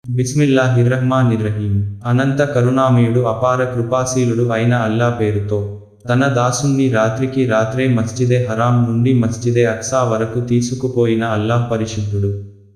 బిస్మిల్లాహిర్రహ్మానిర్రహీం అనంత కరుణామయుడు అపార కృపాశీలుడు అయిన అల్లా పేరుతో తన దాసుణ్ణి రాత్రికి రాత్రే మస్జిదే హరాం నుండి మస్జిదే అక్సా వరకు తీసుకుపోయిన అల్లాహ్ పరిశుద్ధుడు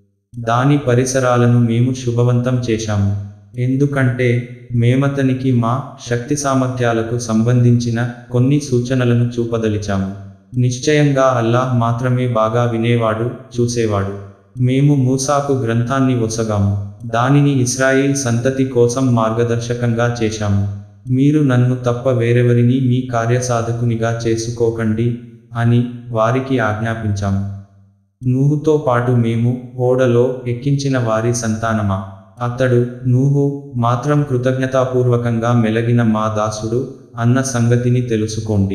దాని పరిసరాలను మేము శుభవంతం చేశాము ఎందుకంటే మేమతనికి మా శక్తి సామర్థ్యాలకు సంబంధించిన కొన్ని సూచనలను చూపదలిచాము నిశ్చయంగా అల్లాహ్ మాత్రమే బాగా వినేవాడు చూసేవాడు మేము మూసాకు గ్రంథాన్ని ఒసగాము దానిని ఇస్రాయిల్ సంతతి కోసం మార్గదర్శకంగా చేశాము మీరు నన్ను తప్ప వేరెవరిని మీ కార్యసాధకునిగా చేసుకోకండి అని వారికి ఆజ్ఞాపించాము నూహుతో పాటు మేము ఓడలో ఎక్కించిన వారి సంతానమా అతడు నూహు మాత్రం కృతజ్ఞతాపూర్వకంగా మెలగిన మా దాసుడు అన్న సంగతిని తెలుసుకోండి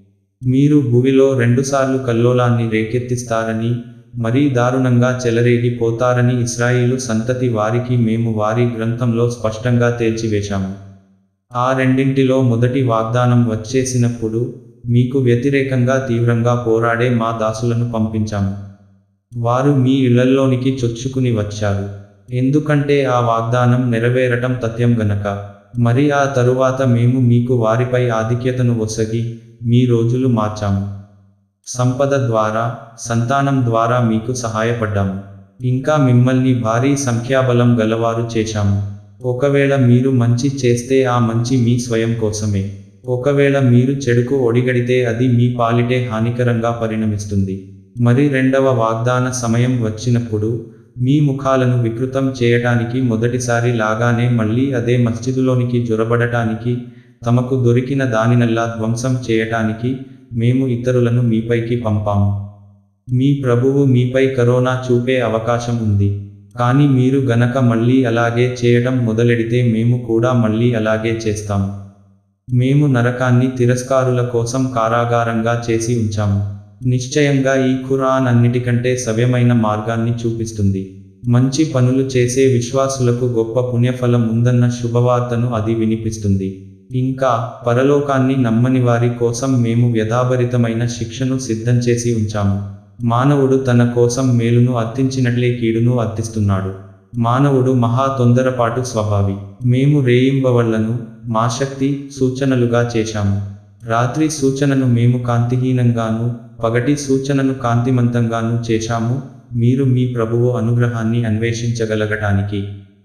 మీరు భూమిలో రెండుసార్లు కల్లోలాన్ని రేకెత్తిస్తారని మరీ దారుణంగా చెలరేగిపోతారని ఇస్రాయిలు సంతతి వారికి మేము వారి గ్రంథంలో స్పష్టంగా తేల్చివేశాము ఆ రెండింటిలో మొదటి వాగ్దానం వచ్చేసినప్పుడు మీకు వ్యతిరేకంగా తీవ్రంగా పోరాడే మా దాసులను పంపించాము వారు మీ ఇళ్లల్లోనికి చొచ్చుకుని వచ్చారు ఎందుకంటే ఆ వాగ్దానం నెరవేరటం తథ్యం గనక మరి ఆ తరువాత మేము మీకు వారిపై ఆధిక్యతను ఒసగి మీ రోజులు మార్చాము సంపద ద్వారా సంతానం ద్వారా మీకు సహాయపడ్డాము ఇంకా మిమ్మల్ని భారీ సంఖ్యాబలం గలవారు చేశాము ఒకవేళ మీరు మంచి చేస్తే ఆ మంచి మీ స్వయం కోసమే ఒకవేళ మీరు చెడుకు ఒడిగడితే అది మీ పాలిటే హానికరంగా పరిణమిస్తుంది మరి రెండవ వాగ్దాన సమయం వచ్చినప్పుడు మీ ముఖాలను వికృతం చేయటానికి మొదటిసారి లాగానే మళ్ళీ అదే మస్జిదులోనికి జొరబడటానికి తమకు దొరికిన దానినల్లా ధ్వంసం చేయటానికి మేము ఇతరులను మీపైకి పంపాము మీ ప్రభువు మీపై కరోనా చూపే అవకాశం ఉంది కానీ మీరు గనక మళ్ళీ అలాగే చేయటం మొదలెడితే మేము కూడా మళ్ళీ అలాగే చేస్తాము మేము నరకాన్ని తిరస్కారుల కోసం కారాగారంగా చేసి ఉంచాము నిశ్చయంగా ఈ ఖురాన్ అన్నిటికంటే సవ్యమైన మార్గాన్ని చూపిస్తుంది మంచి పనులు చేసే విశ్వాసులకు గొప్ప పుణ్యఫలం ఉందన్న శుభవార్తను అది వినిపిస్తుంది ఇంకా పరలోకాన్ని నమ్మని వారి కోసం మేము వ్యధాభరితమైన శిక్షను సిద్ధం చేసి ఉంచాము మానవుడు తన కోసం మేలును అర్థించినట్లే కీడును అర్థిస్తున్నాడు మానవుడు మహా తొందరపాటు స్వభావి మేము రేయింబవళ్లను మా శక్తి సూచనలుగా చేశాము రాత్రి సూచనను మేము కాంతిహీనంగాను పగటి సూచనను కాంతిమంతంగాను చేశాము మీరు మీ ప్రభువు అనుగ్రహాన్ని అన్వేషించగలగటానికి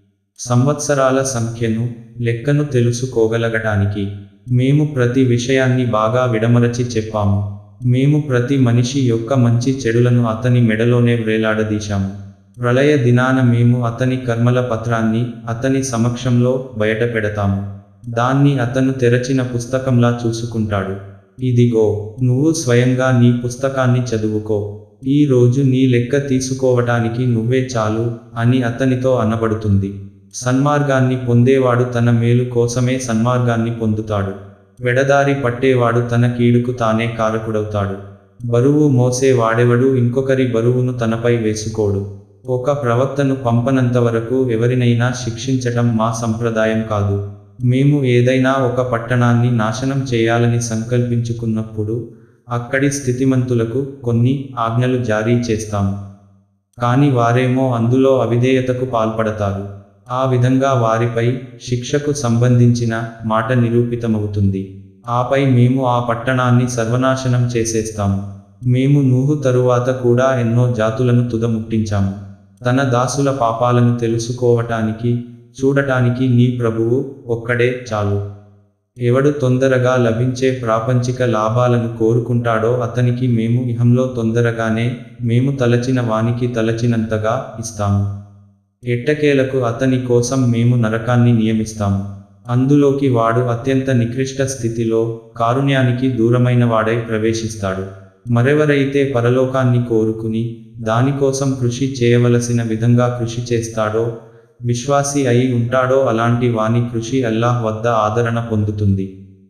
సంవత్సరాల సంఖ్యను లెక్కను తెలుసుకోగలగటానికి మేము ప్రతి విషయాన్ని బాగా విడమరచి చెప్పాము మేము ప్రతి మనిషి యొక్క మంచి చెడులను అతని మెడలోనే వ్రేలాడదీశాము ప్రళయ దినాన మేము అతని కర్మల పత్రాన్ని అతని సమక్షంలో బయట పెడతాము దాన్ని అతను తెరచిన పుస్తకంలా చూసుకుంటాడు ఇదిగో నువ్వు స్వయంగా నీ పుస్తకాన్ని చదువుకో ఈ రోజు నీ లెక్క తీసుకోవటానికి నువ్వే చాలు అని అతనితో అనబడుతుంది సన్మార్గాన్ని పొందేవాడు తన మేలు కోసమే సన్మార్గాన్ని పొందుతాడు వెడదారి పట్టేవాడు తన కీడుకు తానే కారకుడవుతాడు బరువు మోసే వాడెవడు ఇంకొకరి బరువును తనపై వేసుకోడు ఒక ప్రవక్తను పంపనంతవరకు ఎవరినైనా శిక్షించటం మా సంప్రదాయం కాదు మేము ఏదైనా ఒక పట్టణాన్ని నాశనం చేయాలని సంకల్పించుకున్నప్పుడు అక్కడి స్థితిమంతులకు కొన్ని ఆజ్ఞలు జారీ చేస్తాము కాని వారేమో అందులో అవిధేయతకు పాల్పడతారు ఆ విధంగా వారిపై శిక్షకు సంబంధించిన మాట నిరూపితమవుతుంది ఆపై మేము ఆ పట్టణాన్ని సర్వనాశనం చేసేస్తాము మేము నూహు తరువాత కూడా ఎన్నో జాతులను తుదముట్టించాము తన దాసుల పాపాలను తెలుసుకోవటానికి చూడటానికి నీ ప్రభువు ఒక్కడే చాలు ఎవడు తొందరగా లభించే ప్రాపంచిక లాభాలను కోరుకుంటాడో అతనికి మేము ఇహంలో తొందరగానే మేము తలచిన వానికి తలచినంతగా ఇస్తాము ఎట్టకేలకు అతని కోసం మేము నరకాన్ని నియమిస్తాము అందులోకి వాడు అత్యంత నికృష్ట స్థితిలో కారుణ్యానికి దూరమైన వాడై ప్రవేశిస్తాడు మరెవరైతే పరలోకాన్ని కోరుకుని దానికోసం కృషి చేయవలసిన విధంగా కృషి చేస్తాడో విశ్వాసి అయి ఉంటాడో అలాంటి వాని కృషి అల్లాహ్ వద్ద ఆదరణ పొందుతుంది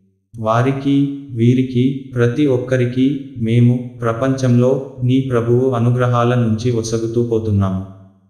వారికి వీరికి ప్రతి ఒక్కరికి మేము ప్రపంచంలో నీ ప్రభువు అనుగ్రహాల నుంచి ఒసగుతూ పోతున్నాము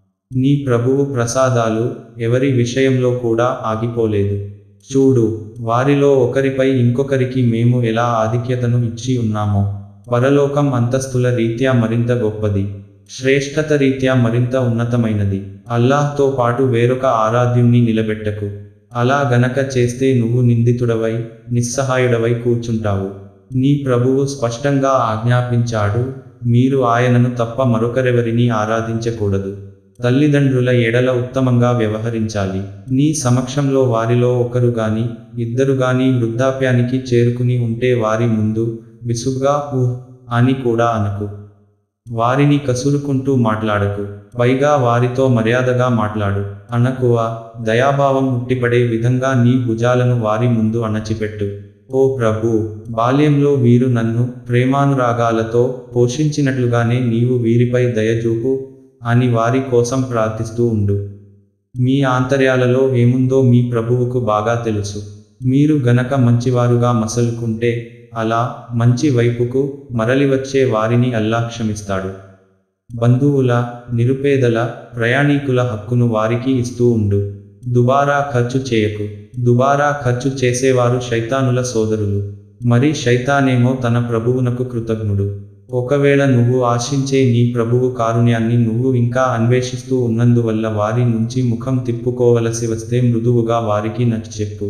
నీ ప్రభువు ప్రసాదాలు ఎవరి విషయంలో కూడా ఆగిపోలేదు చూడు వారిలో ఒకరిపై ఇంకొకరికి మేము ఎలా ఆధిక్యతను ఇచ్చి ఉన్నామో పరలోకం అంతస్తుల రీత్యా మరింత గొప్పది శ్రేష్ఠత రీత్యా మరింత ఉన్నతమైనది అల్లాహ్తో పాటు వేరొక ఆరాధ్యుణ్ణి నిలబెట్టకు అలా గనక చేస్తే నువ్వు నిందితుడవై నిస్సహాయుడవై కూర్చుంటావు నీ ప్రభువు స్పష్టంగా ఆజ్ఞాపించాడు మీరు ఆయనను తప్ప మరొకరెవరిని ఆరాధించకూడదు తల్లిదండ్రుల ఎడల ఉత్తమంగా వ్యవహరించాలి నీ సమక్షంలో వారిలో ఒకరు గాని ఇద్దరు గాని వృద్ధాప్యానికి చేరుకుని ఉంటే వారి ముందు విసుగ్గా ఊహ్ అని కూడా అనకు వారిని కసురుకుంటూ మాట్లాడకు పైగా వారితో మర్యాదగా మాట్లాడు అనకువ దయాభావం ఉట్టిపడే విధంగా నీ భుజాలను వారి ముందు అణచిపెట్టు ఓ ప్రభు బాల్యంలో వీరు నన్ను ప్రేమానురాగాలతో పోషించినట్లుగానే నీవు వీరిపై దయచూపు అని వారి కోసం ప్రార్థిస్తూ ఉండు మీ ఆంతర్యాలలో ఏముందో మీ ప్రభువుకు బాగా తెలుసు మీరు గనక మంచివారుగా మసలుకుంటే అలా మంచి వైపుకు మరలివచ్చే వారిని అల్లా క్షమిస్తాడు బంధువుల నిరుపేదల ప్రయాణీకుల హక్కును వారికి ఇస్తూ ఉండు దుబారా ఖర్చు చేయకు దుబారా ఖర్చు చేసేవారు శైతానుల సోదరులు మరి శైతానేమో తన ప్రభువునకు కృతజ్ఞుడు ఒకవేళ నువ్వు ఆశించే నీ ప్రభువు కారుణ్యాన్ని నువ్వు ఇంకా అన్వేషిస్తూ ఉన్నందువల్ల వారి నుంచి ముఖం తిప్పుకోవలసి వస్తే మృదువుగా వారికి నచ్చచెప్పు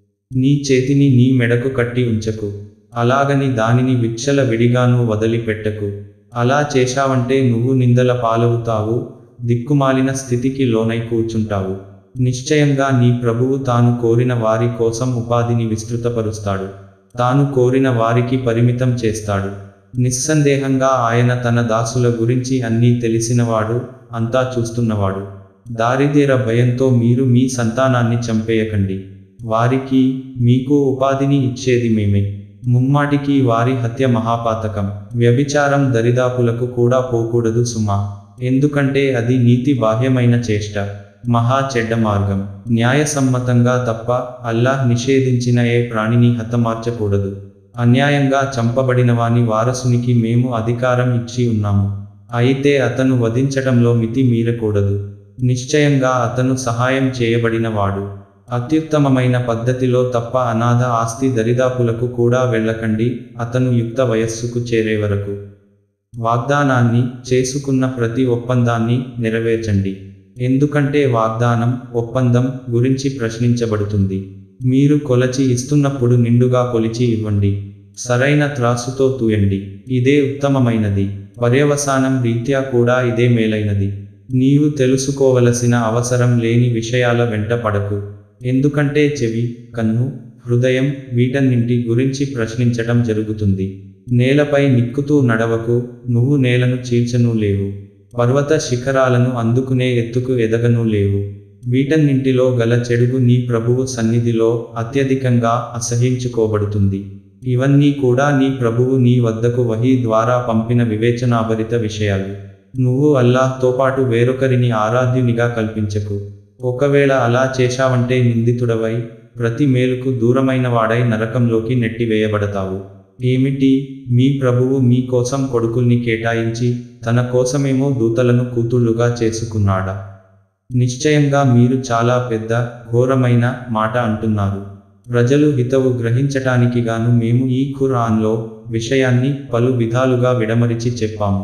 నీ చేతిని నీ మెడకు కట్టి ఉంచకు అలాగని దానిని విచ్చల విడిగాను వదిలిపెట్టకు అలా చేశావంటే నువ్వు నిందల పాలవుతావు దిక్కుమాలిన స్థితికి లోనై కూర్చుంటావు నిశ్చయంగా నీ ప్రభువు తాను కోరిన వారి కోసం ఉపాధిని విస్తృతపరుస్తాడు తాను కోరిన వారికి పరిమితం చేస్తాడు నిస్సందేహంగా ఆయన తన దాసుల గురించి అన్నీ తెలిసినవాడు అంతా చూస్తున్నవాడు దారిదేర భయంతో మీరు మీ సంతానాన్ని చంపేయకండి వారికి మీకు ఉపాధిని ఇచ్చేది మేమే ముమ్మాటికి వారి హత్య మహాపాతకం వ్యభిచారం దరిదాపులకు కూడా పోకూడదు సుమా ఎందుకంటే అది నీతి బాహ్యమైన చేష్ట మహా చెడ్డ మార్గం న్యాయసమ్మతంగా తప్ప అల్లాహ్ నిషేధించిన ఏ ప్రాణిని హతమార్చకూడదు అన్యాయంగా చంపబడిన వాని వారసునికి మేము అధికారం ఇచ్చి ఉన్నాము అయితే అతను వధించటంలో మితి మీరకూడదు నిశ్చయంగా అతను సహాయం చేయబడిన వాడు అత్యుత్తమమైన పద్ధతిలో తప్ప అనాథ ఆస్తి దరిదాపులకు కూడా వెళ్ళకండి అతను యుక్త వయస్సుకు చేరే వరకు వాగ్దానాన్ని చేసుకున్న ప్రతి ఒప్పందాన్ని నెరవేర్చండి ఎందుకంటే వాగ్దానం ఒప్పందం గురించి ప్రశ్నించబడుతుంది మీరు కొలచి ఇస్తున్నప్పుడు నిండుగా కొలిచి ఇవ్వండి సరైన త్రాసుతో తూయండి ఇదే ఉత్తమమైనది పర్యవసానం రీత్యా కూడా ఇదే మేలైనది నీవు తెలుసుకోవలసిన అవసరం లేని విషయాల వెంట పడకు ఎందుకంటే చెవి కన్ను హృదయం వీటన్నింటి గురించి ప్రశ్నించటం జరుగుతుంది నేలపై నిక్కుతూ నడవకు నువ్వు నేలను చీల్చను లేవు పర్వత శిఖరాలను అందుకునే ఎత్తుకు ఎదగను లేవు వీటన్నింటిలో గల చెడుగు నీ ప్రభువు సన్నిధిలో అత్యధికంగా అసహించుకోబడుతుంది ఇవన్నీ కూడా నీ ప్రభువు నీ వద్దకు వహీ ద్వారా పంపిన వివేచనాభరిత విషయాలు నువ్వు అల్లాహ్తో పాటు వేరొకరిని ఆరాధ్యునిగా కల్పించకు ఒకవేళ అలా చేశావంటే నిందితుడవై ప్రతి మేలుకు దూరమైన వాడై నరకంలోకి నెట్టివేయబడతావు ఏమిటి మీ ప్రభువు మీ కోసం కొడుకుల్ని కేటాయించి తన కోసమేమో దూతలను కూతుళ్ళుగా చేసుకున్నాడా నిశ్చయంగా మీరు చాలా పెద్ద ఘోరమైన మాట అంటున్నారు ప్రజలు హితవు గ్రహించటానికి గాను మేము ఈ ఖురాన్లో విషయాన్ని పలు విధాలుగా విడమరిచి చెప్పాము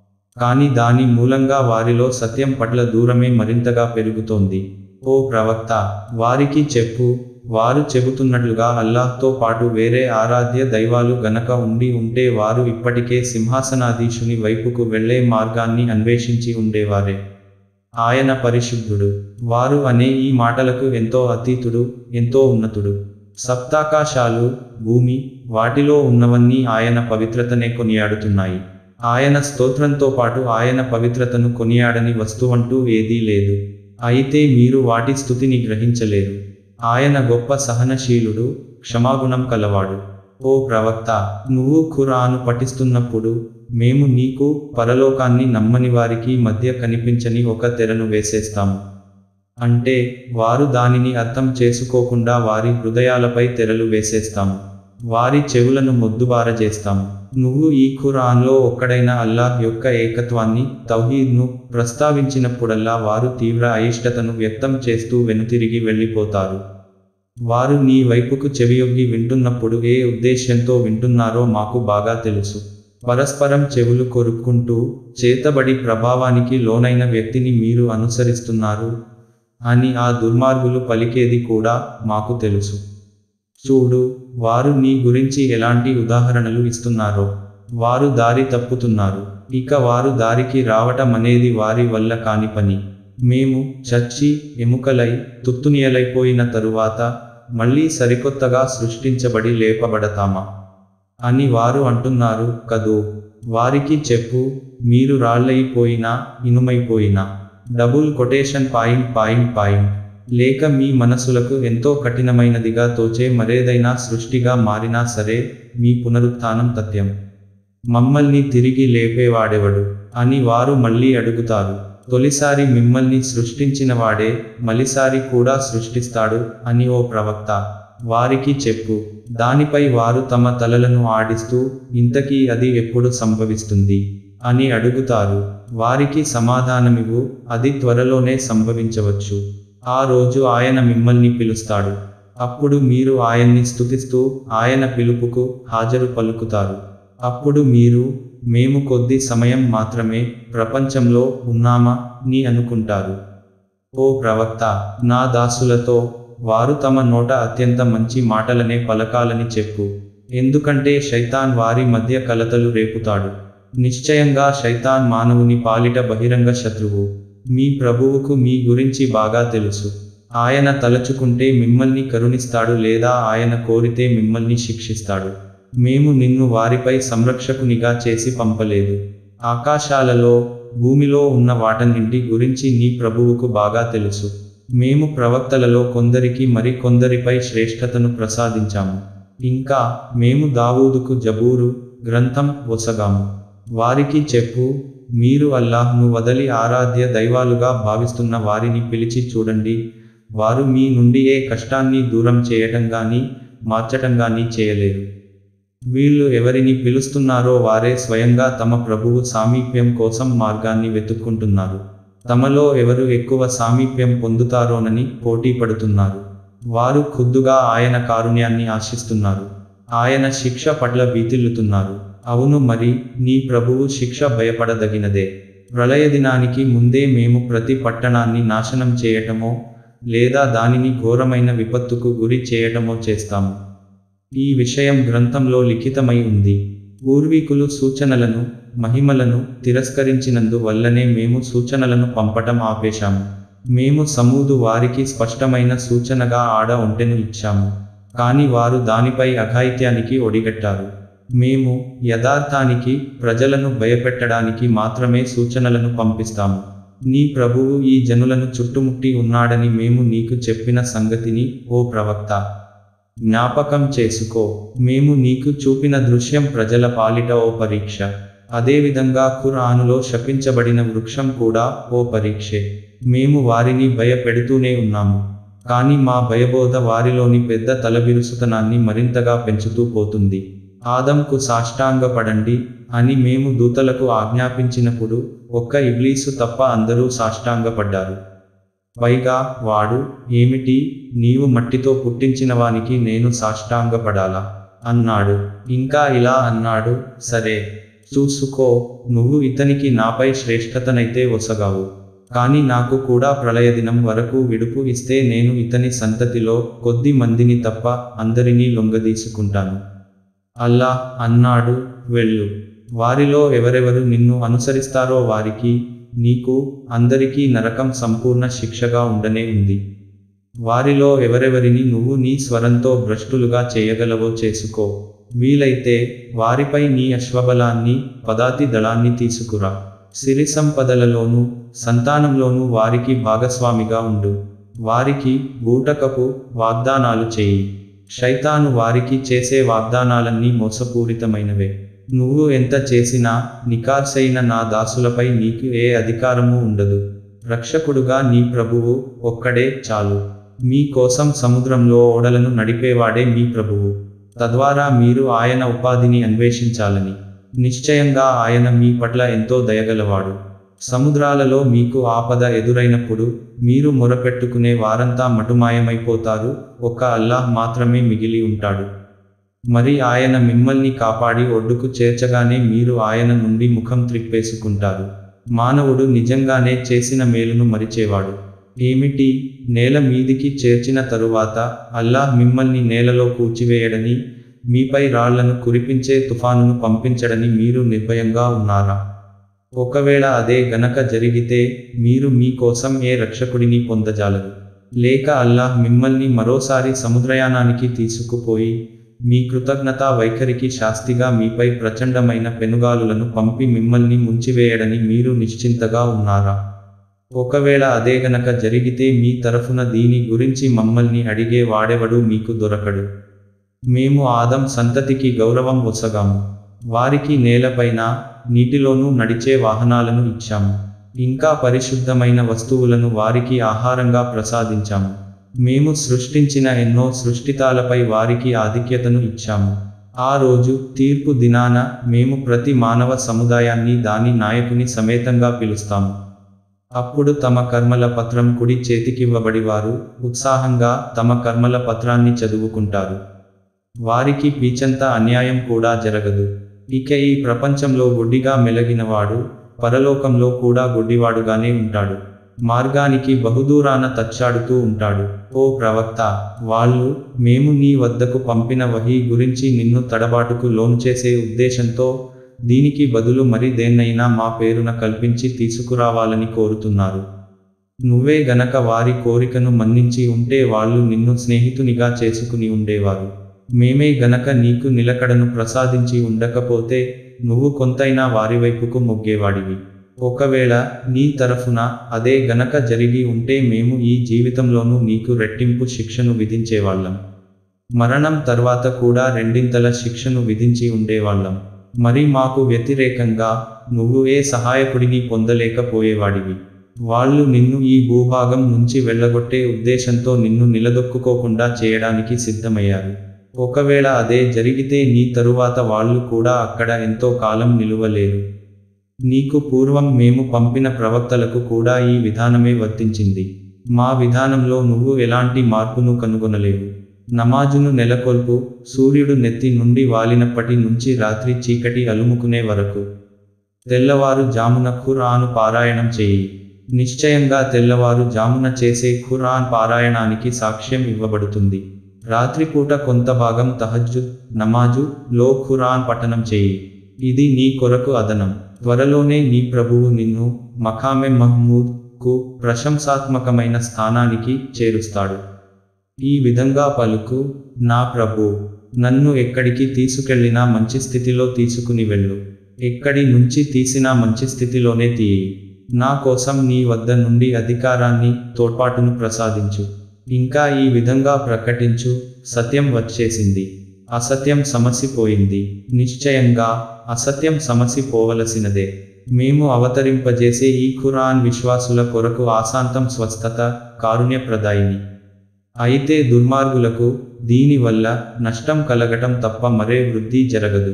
కానీ దాని మూలంగా వారిలో సత్యం పట్ల దూరమే మరింతగా పెరుగుతోంది ఓ ప్రవక్త వారికి చెప్పు వారు చెబుతున్నట్లుగా అల్లాహ్తో పాటు వేరే ఆరాధ్య దైవాలు గనక ఉండి ఉంటే వారు ఇప్పటికే సింహాసనాధీశుని వైపుకు వెళ్లే మార్గాన్ని అన్వేషించి ఉండేవారే ఆయన పరిశుద్ధుడు వారు అనే ఈ మాటలకు ఎంతో అతీతుడు ఎంతో ఉన్నతుడు సప్తాకాశాలు భూమి వాటిలో ఉన్నవన్నీ ఆయన పవిత్రతనే కొనియాడుతున్నాయి ఆయన స్తోత్రంతో పాటు ఆయన పవిత్రతను కొనియాడని వస్తువంటూ ఏదీ లేదు అయితే మీరు వాటి స్థుతిని గ్రహించలేరు ఆయన గొప్ప సహనశీలుడు క్షమాగుణం కలవాడు ఓ ప్రవక్త నువ్వు ఖురాను పఠిస్తున్నప్పుడు మేము నీకు పరలోకాన్ని నమ్మని వారికి మధ్య కనిపించని ఒక తెరను వేసేస్తాము అంటే వారు దానిని అర్థం చేసుకోకుండా వారి హృదయాలపై తెరలు వేసేస్తాము వారి చెవులను మొద్దుబార చేస్తాము నువ్వు ఈ ఖురాన్లో ఒక్కడైన అల్లాహ్ యొక్క ఏకత్వాన్ని తౌహీద్ను ప్రస్తావించినప్పుడల్లా వారు తీవ్ర అయిష్టతను వ్యక్తం చేస్తూ వెనుతిరిగి వెళ్ళిపోతారు వారు నీ వైపుకు చెవియొగ్గి వింటున్నప్పుడు ఏ ఉద్దేశ్యంతో వింటున్నారో మాకు బాగా తెలుసు పరస్పరం చెవులు కొరుక్కుంటూ చేతబడి ప్రభావానికి లోనైన వ్యక్తిని మీరు అనుసరిస్తున్నారు అని ఆ దుర్మార్గులు పలికేది కూడా మాకు తెలుసు చూడు వారు నీ గురించి ఎలాంటి ఉదాహరణలు ఇస్తున్నారో వారు దారి తప్పుతున్నారు ఇక వారు దారికి రావటమనేది వారి వల్ల కాని పని మేము చచ్చి ఎముకలై తుత్తునియలైపోయిన తరువాత మళ్ళీ సరికొత్తగా సృష్టించబడి లేపబడతామా అని వారు అంటున్నారు కదూ వారికి చెప్పు మీరు రాళ్ళైపోయినా ఇనుమైపోయినా double quotation point point point లేక మీ మనసులకు ఎంతో కఠినమైనదిగా తోచే మరేదైనా సృష్టిగా మారినా సరే మీ పునరుత్థానం తథ్యం మమ్మల్ని తిరిగి లేపేవాడెవడు అని వారు మళ్ళీ అడుగుతారు తొలిసారి మిమ్మల్ని సృష్టించినవాడే మలిసారి కూడా సృష్టిస్తాడు అని ఓ ప్రవక్త వారికి చెప్పు దానిపై వారు తమ తలలను ఆడిస్తూ ఇంతకీ అది ఎప్పుడు సంభవిస్తుంది అని అడుగుతారు వారికి సమాధానమివ్వు అది త్వరలోనే సంభవించవచ్చు ఆ రోజు ఆయన మిమ్మల్ని పిలుస్తాడు అప్పుడు మీరు ఆయన్ని స్తుతిస్తూ ఆయన పిలుపుకు హాజరు పలుకుతారు అప్పుడు మీరు మేము కొద్ది సమయం మాత్రమే ప్రపంచంలో ఉన్నామా ని అనుకుంటారు ఓ ప్రవక్త నా దాసులతో వారు తమ నోట అత్యంత మంచి మాటలనే పలకాలని చెప్పు ఎందుకంటే శైతాన్ వారి మధ్య కలతలు రేపుతాడు నిశ్చయంగా శైతాన్ మానవుని పాలిట బహిరంగ శత్రువు మీ ప్రభువుకు మీ గురించి బాగా తెలుసు ఆయన తలచుకుంటే మిమ్మల్ని కరుణిస్తాడు లేదా ఆయన కోరితే మిమ్మల్ని శిక్షిస్తాడు మేము నిన్ను వారిపై సంరక్షకునిగా చేసి పంపలేదు ఆకాశాలలో భూమిలో ఉన్న వాటన్నింటి గురించి నీ ప్రభువుకు బాగా తెలుసు మేము ప్రవక్తలలో కొందరికి మరి కొందరిపై శ్రేష్ఠతను ప్రసాదించాము ఇంకా మేము దావూదుకు జబూరు గ్రంథం ఒసగాము వారికి చెప్పు మీరు అల్లాహ్ను వదలి ఆరాధ్య దైవాలుగా భావిస్తున్న వారిని పిలిచి చూడండి వారు మీ నుండి ఏ కష్టాన్ని దూరం చేయటం గాని మార్చటం గాని చేయలేరు వీళ్ళు ఎవరిని పిలుస్తున్నారో వారే స్వయంగా తమ ప్రభువు సామీప్యం కోసం మార్గాన్ని వెతుక్కుంటున్నారు తమలో ఎవరు ఎక్కువ సామీప్యం పొందుతారోనని పోటీ పడుతున్నారు వారు ఖుద్దుగా ఆయన కారుణ్యాన్ని ఆశిస్తున్నారు ఆయన శిక్ష పట్ల భీతిల్లుతున్నారు అవును మరి నీ ప్రభువు శిక్ష భయపడదగినదే ప్రళయ దినానికి ముందే మేము ప్రతి పట్టణాన్ని నాశనం చేయటమో లేదా దానిని ఘోరమైన విపత్తుకు గురి చేయటమో చేస్తాము ఈ విషయం గ్రంథంలో లిఖితమై ఉంది పూర్వీకులు సూచనలను మహిమలను తిరస్కరించినందు వల్లనే మేము సూచనలను పంపటం ఆపేశాము మేము సమూదు వారికి స్పష్టమైన సూచనగా ఆడ ఒంటెను ఇచ్చాము కాని వారు దానిపై అఘాయిత్యానికి ఒడిగట్టారు మేము యథార్థానికి ప్రజలను భయపెట్టడానికి మాత్రమే సూచనలను పంపిస్తాము నీ ప్రభువు ఈ జనులను చుట్టుముట్టి ఉన్నాడని మేము నీకు చెప్పిన సంగతిని ఓ ప్రవక్త జ్ఞాపకం చేసుకో మేము నీకు చూపిన దృశ్యం ప్రజల పాలిట ఓ పరీక్ష అదేవిధంగా ఖురానులో శపించబడిన వృక్షం కూడా ఓ పరీక్షే మేము వారిని భయపెడుతూనే ఉన్నాము కానీ మా భయబోధ వారిలోని పెద్ద తలబిరుసుతనాన్ని మరింతగా పెంచుతూ పోతుంది ఆదంకు సాష్టాంగపడండి అని మేము దూతలకు ఆజ్ఞాపించినప్పుడు ఒక్క ఇబ్లీసు తప్ప అందరూ సాష్టాంగపడ్డారు పైగా వాడు ఏమిటి నీవు మట్టితో పుట్టించినవానికి నేను సాష్టాంగపడాలా అన్నాడు ఇంకా ఇలా అన్నాడు సరే చూసుకో నువ్వు ఇతనికి నాపై శ్రేష్ఠతనైతే వసగావు కాని నాకు కూడా ప్రళయదినం వరకు విడుపు ఇస్తే నేను ఇతని సంతతిలో కొద్ది మందిని తప్ప అందరినీ లొంగదీసుకుంటాను అల్లా అన్నాడు వెళ్ళు వారిలో ఎవరెవరు నిన్ను అనుసరిస్తారో వారికి నీకు అందరికీ నరకం సంపూర్ణ శిక్షగా ఉండనే ఉంది వారిలో ఎవరెవరిని నువ్వు నీ స్వరంతో భ్రష్టులుగా చేయగలవో చేసుకో వీలైతే వారిపై నీ అశ్వబలాన్ని పదాతి దళాన్ని తీసుకురా సిరి సంపదలలోనూ సంతానంలోనూ వారికి భాగస్వామిగా ఉండు వారికి బూటకపు వాగ్దానాలు చేయి శైతాను వారికి చేసే వాగ్దానాలన్నీ మోసపూరితమైనవే నువ్వు ఎంత చేసినా నికార్సైన నా దాసులపై నీకు ఏ అధికారము ఉండదు రక్షకుడుగా నీ ప్రభువు ఒక్కడే చాలు మీ కోసం సముద్రంలో ఓడలను నడిపేవాడే మీ ప్రభువు తద్వారా మీరు ఆయన ఉపాధిని అన్వేషించాలని నిశ్చయంగా ఆయన మీ పట్ల ఎంతో దయగలవాడు సముద్రాలలో మీకు ఆపద ఎదురైనప్పుడు మీరు మొరపెట్టుకునే వారంతా మటుమాయమైపోతారు ఒక్క అల్లాహ్ మాత్రమే మిగిలి ఉంటాడు మరి ఆయన మిమ్మల్ని కాపాడి ఒడ్డుకు చేర్చగానే మీరు ఆయన నుండి ముఖం త్రిప్పేసుకుంటారు మానవుడు నిజంగానే చేసిన మేలును మరిచేవాడు ఏమిటి నేల మీదికి చేర్చిన తరువాత అల్లాహ్ మిమ్మల్ని నేలలో కూర్చివేయడని మీపై రాళ్లను కురిపించే తుఫానును పంపించడని మీరు నిర్భయంగా ఉన్నారా ఒకవేళ అదే గనక జరిగితే మీరు మీ కోసం ఏ రక్షకుడిని పొందజాలరు లేక అల్లాహ్ మిమ్మల్ని మరోసారి సముద్రయానానికి తీసుకుపోయి మీ కృతజ్ఞతా వైఖరికి శాస్తిగా మీపై ప్రచండమైన పెనుగాలులను పంపి మిమ్మల్ని ముంచివేయడని మీరు నిశ్చింతగా ఉన్నారా ఒకవేళ అదే గనక జరిగితే మీ తరఫున దీని గురించి మమ్మల్ని అడిగే వాడెవడు మీకు దొరకడు మేము ఆదం సంతతికి గౌరవం ఒసగాము వారికి నేలపైన నీటిలోనూ నడిచే వాహనాలను ఇచ్చాము ఇంకా పరిశుద్ధమైన వస్తువులను వారికి ఆహారంగా ప్రసాదించాము మేము సృష్టించిన ఎన్నో సృష్టితాలపై వారికి ఆధిక్యతను ఇచ్చాము ఆ రోజు తీర్పు దినాన మేము ప్రతి మానవ సముదాయాన్ని దాని నాయకుని సమేతంగా పిలుస్తాము అప్పుడు తమ కర్మల పత్రం కుడి చేతికివ్వబడి వారు ఉత్సాహంగా తమ కర్మల పత్రాన్ని చదువుకుంటారు వారికి పీచంత అన్యాయం కూడా జరగదు ఇక ఈ ప్రపంచంలో గుడ్డిగా మెలగినవాడు పరలోకంలో కూడా గుడ్డివాడుగానే ఉంటాడు మార్గానికి బహుదూరాన తచ్చాడుతూ ఉంటాడు ఓ ప్రవక్త వాళ్ళు మేము నీ వద్దకు పంపిన వహీ గురించి నిన్ను తడబాటుకు లోను చేసే ఉద్దేశంతో దీనికి బదులు మరి దేన్నైనా మా పేరున కల్పించి తీసుకురావాలని కోరుతున్నారు నువ్వే గనక వారి కోరికను మన్నించి ఉంటే వాళ్ళు నిన్ను స్నేహితునిగా చేసుకుని ఉండేవారు మేమే గనక నీకు నిలకడను ప్రసాదించి ఉండకపోతే నువ్వు కొంతైనా వారి వైపుకు మొగ్గేవాడివి ఒకవేళ నీ తరఫున అదే గనక జరిగి ఉంటే మేము ఈ జీవితంలోనూ నీకు రెట్టింపు శిక్షను విధించేవాళ్ళం మరణం తర్వాత కూడా రెండింతల శిక్షను విధించి ఉండేవాళ్ళం మరి మాకు వ్యతిరేకంగా నువ్వు ఏ సహాయకుడిని పొందలేకపోయేవాడివి వాళ్ళు నిన్ను ఈ భూభాగం నుంచి వెళ్ళగొట్టే ఉద్దేశంతో నిన్ను నిలదొక్కుకోకుండా చేయడానికి సిద్ధమయ్యారు ఒకవేళ అదే జరిగితే నీ తరువాత వాళ్ళు కూడా అక్కడ ఎంతో కాలం నిలువలేరు నీకు పూర్వం మేము పంపిన ప్రవక్తలకు కూడా ఈ విధానమే వర్తించింది మా విధానంలో నువ్వు ఎలాంటి మార్పును కనుగొనలేవు నమాజును నెలకొల్పు సూర్యుడు నెత్తి నుండి వాలినప్పటి నుంచి రాత్రి చీకటి అలుముకునే వరకు తెల్లవారు జామున ఖురాను పారాయణం చేయి నిశ్చయంగా తెల్లవారు జామున చేసే ఖురాన్ పారాయణానికి సాక్ష్యం ఇవ్వబడుతుంది రాత్రిపూట కొంత భాగం తహజ్జుద్ నమాజు లో ఖురాన్ పఠనం చేయి ఇది నీ కొరకు అదనం త్వరలోనే నీ ప్రభువు నిన్ను మఖామె మహ్మూద్ కు ప్రశంసాత్మకమైన స్థానానికి చేరుస్తాడు ఈ విధంగా పలుకు నా ప్రభు నన్ను ఎక్కడికి తీసుకెళ్లినా మంచి స్థితిలో తీసుకుని వెళ్ళు ఎక్కడి నుంచి తీసినా మంచి స్థితిలోనే తీయి నా కోసం నీ వద్ద నుండి అధికారాన్ని తోడ్పాటును ప్రసాదించు ఇంకా ఈ విధంగా ప్రకటించు సత్యం వచ్చేసింది అసత్యం సమసిపోయింది నిశ్చయంగా అసత్యం సమసిపోవలసినదే మేము అవతరింపజేసే ఈ ఖురాన్ విశ్వాసుల కొరకు ఆశాంతం స్వస్థత కారుణ్యప్రదాయిని అయితే దుర్మార్గులకు దీనివల్ల నష్టం కలగటం తప్ప మరే వృద్ధి జరగదు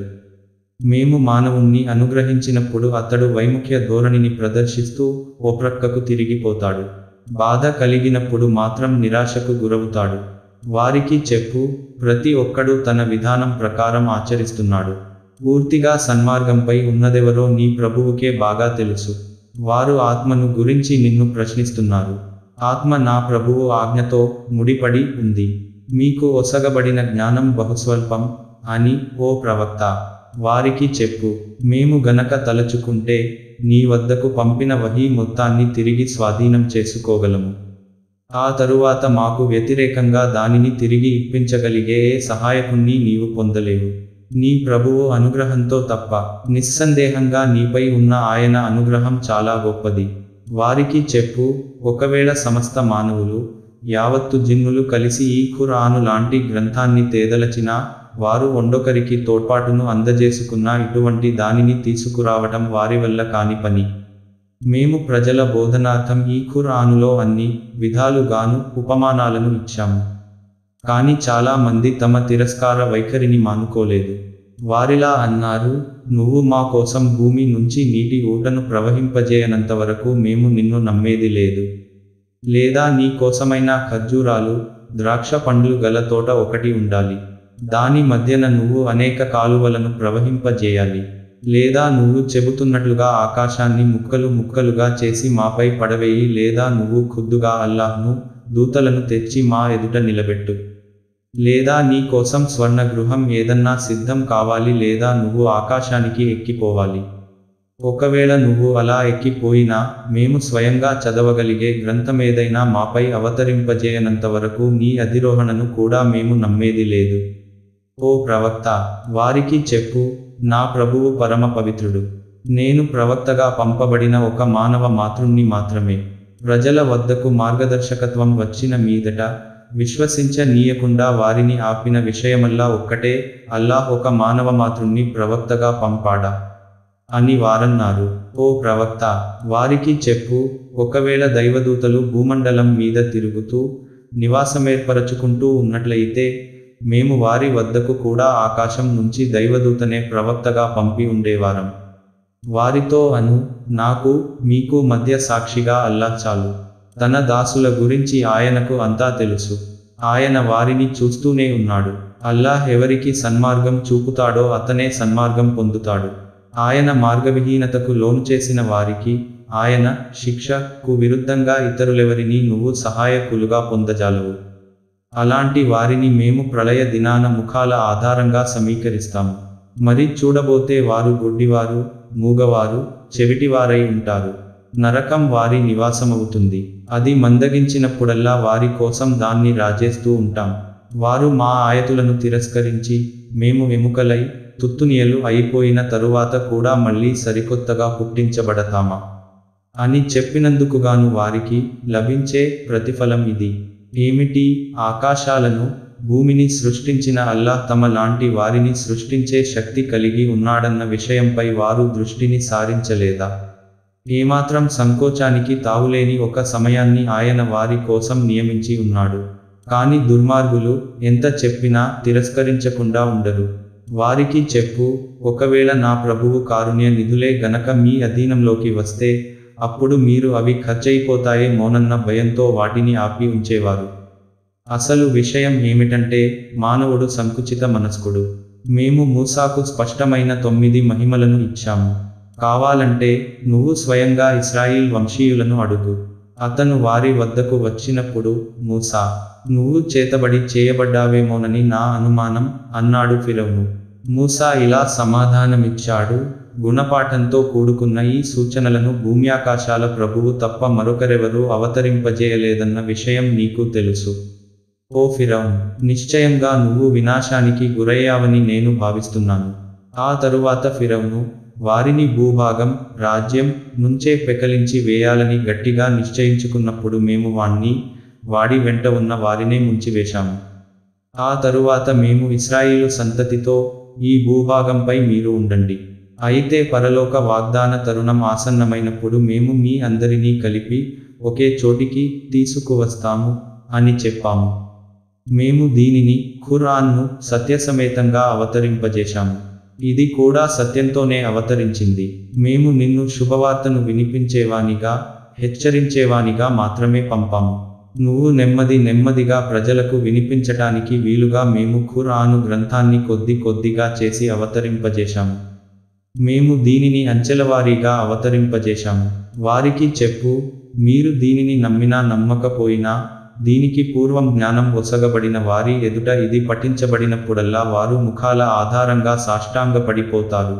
మేము మానవుణ్ణి అనుగ్రహించినప్పుడు అతడు వైముఖ్య ధోరణిని ప్రదర్శిస్తూ ఓ ప్రక్కకు తిరిగిపోతాడు బాధ కలిగినప్పుడు మాత్రం నిరాశకు గురవుతాడు వారికి చెప్పు ప్రతి ఒక్కడూ తన విధానం ప్రకారం ఆచరిస్తున్నాడు పూర్తిగా సన్మార్గంపై ఉన్నదెవరో నీ ప్రభువుకే బాగా తెలుసు వారు ఆత్మను గురించి నిన్ను ప్రశ్నిస్తున్నారు ఆత్మ నా ప్రభువు ఆజ్ఞతో ముడిపడి ఉంది మీకు ఒసగబడిన జ్ఞానం బహుస్వల్పం అని ఓ ప్రవక్త వారికి చెప్పు మేము గనక తలచుకుంటే నీ వద్దకు పంపిన వహీ మొత్తాన్ని తిరిగి స్వాధీనం చేసుకోగలము ఆ తరువాత మాకు వ్యతిరేకంగా దానిని తిరిగి ఇప్పించగలిగే ఏ సహాయకుణ్ణి నీవు పొందలేవు నీ ప్రభువు అనుగ్రహంతో తప్ప నిస్సందేహంగా నీపై ఉన్న ఆయన అనుగ్రహం చాలా గొప్పది వారికి చెప్పు ఒకవేళ సమస్త మానవులు యావత్తు జిన్నులు కలిసి ఈ ఖురాను లాంటి గ్రంథాన్ని తేదలచినా వారు ఒండొకరికి తోడ్పాటును అందజేసుకున్న ఇటువంటి దానిని తీసుకురావటం వారి వల్ల కాని పని మేము ప్రజల బోధనార్థం ఈ ఖురానులో అన్ని విధాలుగాను ఉపమానాలను ఇచ్చాము కానీ చాలా మంది తమ తిరస్కార వైఖరిని మానుకోలేదు వారిలా అన్నారు నువ్వు మా కోసం భూమి నుంచి నీటి ఊటను ప్రవహింపజేయనంత వరకు మేము నిన్ను నమ్మేది లేదు లేదా నీ కోసమైన ఖర్జూరాలు ద్రాక్ష పండ్లు గల తోట ఒకటి ఉండాలి దాని మధ్యన నువ్వు అనేక కాలువలను ప్రవహింపజేయాలి లేదా నువ్వు చెబుతున్నట్లుగా ఆకాశాన్ని ముక్కలు ముక్కలుగా చేసి మాపై పడవేయి లేదా నువ్వు ఖుద్దుగా అల్లాహ్ను దూతలను తెచ్చి మా ఎదుట నిలబెట్టు లేదా నీ కోసం స్వర్ణ గృహం ఏదన్నా సిద్ధం కావాలి లేదా నువ్వు ఆకాశానికి ఎక్కిపోవాలి ఒకవేళ నువ్వు అలా ఎక్కిపోయినా మేము స్వయంగా చదవగలిగే గ్రంథమేదైనా మాపై అవతరింపజేయనంత వరకు నీ అధిరోహణను కూడా మేము నమ్మేది లేదు ఓ ప్రవక్త వారికి చెప్పు నా ప్రభువు పరమ పవిత్రుడు నేను ప్రవక్తగా పంపబడిన ఒక మానవ మాతృణ్ణి మాత్రమే ప్రజల వద్దకు మార్గదర్శకత్వం వచ్చిన మీదట విశ్వసించనీయకుండా వారిని ఆపిన విషయమల్లా ఒక్కటే అల్లాహ్ ఒక మానవ మాతృణ్ణి ప్రవక్తగా పంపాడా అని వారన్నారు ఓ ప్రవక్త వారికి చెప్పు ఒకవేళ దైవదూతలు భూమండలం మీద తిరుగుతూ నివాసమేర్పరచుకుంటూ ఉన్నట్లయితే మేము వారి వద్దకు కూడా ఆకాశం నుంచి దైవదూతనే ప్రవక్తగా పంపి ఉండేవారం వారితో అను నాకు మీకు మధ్య సాక్షిగా అల్లాహ్ చాలు తన దాసుల గురించి ఆయనకు అంతా తెలుసు ఆయన వారిని చూస్తూనే ఉన్నాడు అల్లాహ్ ఎవరికి సన్మార్గం చూపుతాడో అతనే సన్మార్గం పొందుతాడు ఆయన మార్గవిహీనతకు లోను చేసిన వారికి ఆయన శిక్షకు విరుద్ధంగా ఇతరులెవరినీ నువ్వు సహాయకులుగా పొందజాలవు అలాంటి వారిని మేము ప్రళయ దినాన ముఖాల ఆధారంగా సమీకరిస్తాము మరి చూడబోతే వారు గుడ్డివారు మూగవారు చెవిటివారై ఉంటారు నరకం వారి నివాసమవుతుంది అది మందగించినప్పుడల్లా వారి కోసం దాన్ని రాజేస్తూ ఉంటాం వారు మా ఆయతులను తిరస్కరించి మేము ఎముకలై తుత్తునియలు అయిపోయిన తరువాత కూడా మళ్ళీ సరికొత్తగా పుట్టించబడతామా అని చెప్పినందుకుగాను వారికి లభించే ప్రతిఫలం ఇది ఏమిటి ఆకాశాలను భూమిని సృష్టించిన అల్లాహ్ తమ లాంటి వారిని సృష్టించే శక్తి కలిగి ఉన్నాడన్న విషయంపై వారు దృష్టిని సారించలేదా ఏమాత్రం సంకోచానికి తావులేని ఒక సమయాన్ని ఆయన వారి కోసం నియమించి ఉన్నాడు కాని దుర్మార్గులు ఎంత చెప్పినా తిరస్కరించకుండా ఉండరు వారికి చెప్పు ఒకవేళ నా ప్రభువు కారుణ్య నిధులే గనక మీ అధీనంలోకి వస్తే అప్పుడు మీరు అవి ఖర్చయిపోతాయే మోనన్న భయంతో వాటిని ఆపి ఉంచేవారు అసలు విషయం ఏమిటంటే మానవుడు సంకుచిత మనస్కుడు మేము మూసాకు స్పష్టమైన తొమ్మిది మహిమలను ఇచ్చాము కావాలంటే నువ్వు స్వయంగా ఇస్రాయిల్ వంశీయులను అడుగు అతను వారి వద్దకు వచ్చినప్పుడు మూసా నువ్వు చేతబడి చేయబడ్డావేమోనని నా అనుమానం అన్నాడు ఫిరౌను మూసా ఇలా సమాధానమిచ్చాడు గుణపాఠంతో కూడుకున్న ఈ సూచనలను భూమ్యాకాశాల ప్రభువు తప్ప మరొకరెవరూ అవతరింపజేయలేదన్న విషయం నీకు తెలుసు ఓ ఫిరౌన్ నిశ్చయంగా నువ్వు వినాశానికి గురయ్యావని నేను భావిస్తున్నాను ఆ తరువాత ఫిరౌను వారిని భూభాగం రాజ్యం నుంచే పెకలించి వేయాలని గట్టిగా నిశ్చయించుకున్నప్పుడు మేము వాణ్ణి వాడి వెంట ఉన్న వారినే ముంచివేశాము ఆ తరువాత మేము ఇస్రాయిలు సంతతితో ఈ భూభాగంపై మీరు ఉండండి అయితే పరలోక వాగ్దాన తరుణం ఆసన్నమైనప్పుడు మేము మీ అందరినీ కలిపి ఒకే చోటికి తీసుకువస్తాము అని చెప్పాము మేము దీనిని ఖురాన్ను సత్యసమేతంగా అవతరింపజేశాము ఇది కూడా సత్యంతోనే అవతరించింది మేము నిన్ను శుభవార్తను వినిపించేవానిగా హెచ్చరించేవానిగా మాత్రమే పంపాము నువ్వు నెమ్మది నెమ్మదిగా ప్రజలకు వినిపించటానికి వీలుగా మేము ఖురాను గ్రంథాన్ని కొద్ది కొద్దిగా చేసి అవతరింపజేశాము మేము దీనిని అంచెలవారీగా అవతరింపజేశాము వారికి చెప్పు మీరు దీనిని నమ్మినా నమ్మకపోయినా దీనికి పూర్వం జ్ఞానం ఒసగబడిన వారి ఎదుట ఇది పఠించబడినప్పుడల్లా వారు ముఖాల ఆధారంగా సాష్టాంగపడిపోతారు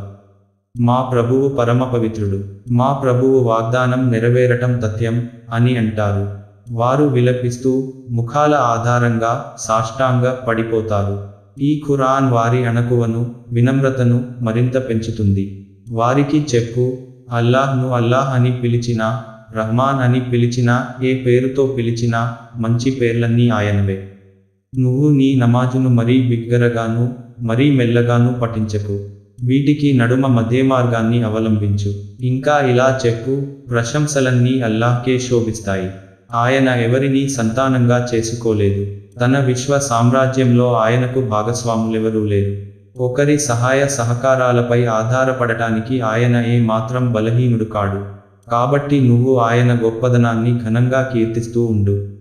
మా ప్రభువు పరమ పవిత్రుడు మా ప్రభువు వాగ్దానం నెరవేరటం తథ్యం అని అంటారు వారు విలపిస్తూ ముఖాల ఆధారంగా సాష్టాంగ పడిపోతారు ఈ ఖురాన్ వారి అణకువను వినమ్రతను మరింత పెంచుతుంది వారికి చెప్పు అల్లాహ్ను అల్లాహ్ అని పిలిచినా రహ్మాన్ అని పిలిచినా ఏ పేరుతో పిలిచినా మంచి పేర్లన్నీ ఆయనవే నువ్వు నీ నమాజును మరీ బిగ్గరగాను మరీ మెల్లగాను పఠించకు వీటికి నడుమ మధ్య మార్గాన్ని అవలంబించు ఇంకా ఇలా చెప్పు ప్రశంసలన్నీ అల్లాహ్కే శోభిస్తాయి ఆయన ఎవరినీ సంతానంగా చేసుకోలేదు తన విశ్వ సామ్రాజ్యంలో ఆయనకు భాగస్వాములెవరూ లేరు ఒకరి సహాయ సహకారాలపై ఆధారపడటానికి ఆయన ఏ మాత్రం బలహీనుడు కాడు కాబట్టి నువ్వు ఆయన గొప్పదనాన్ని ఘనంగా కీర్తిస్తూ ఉండు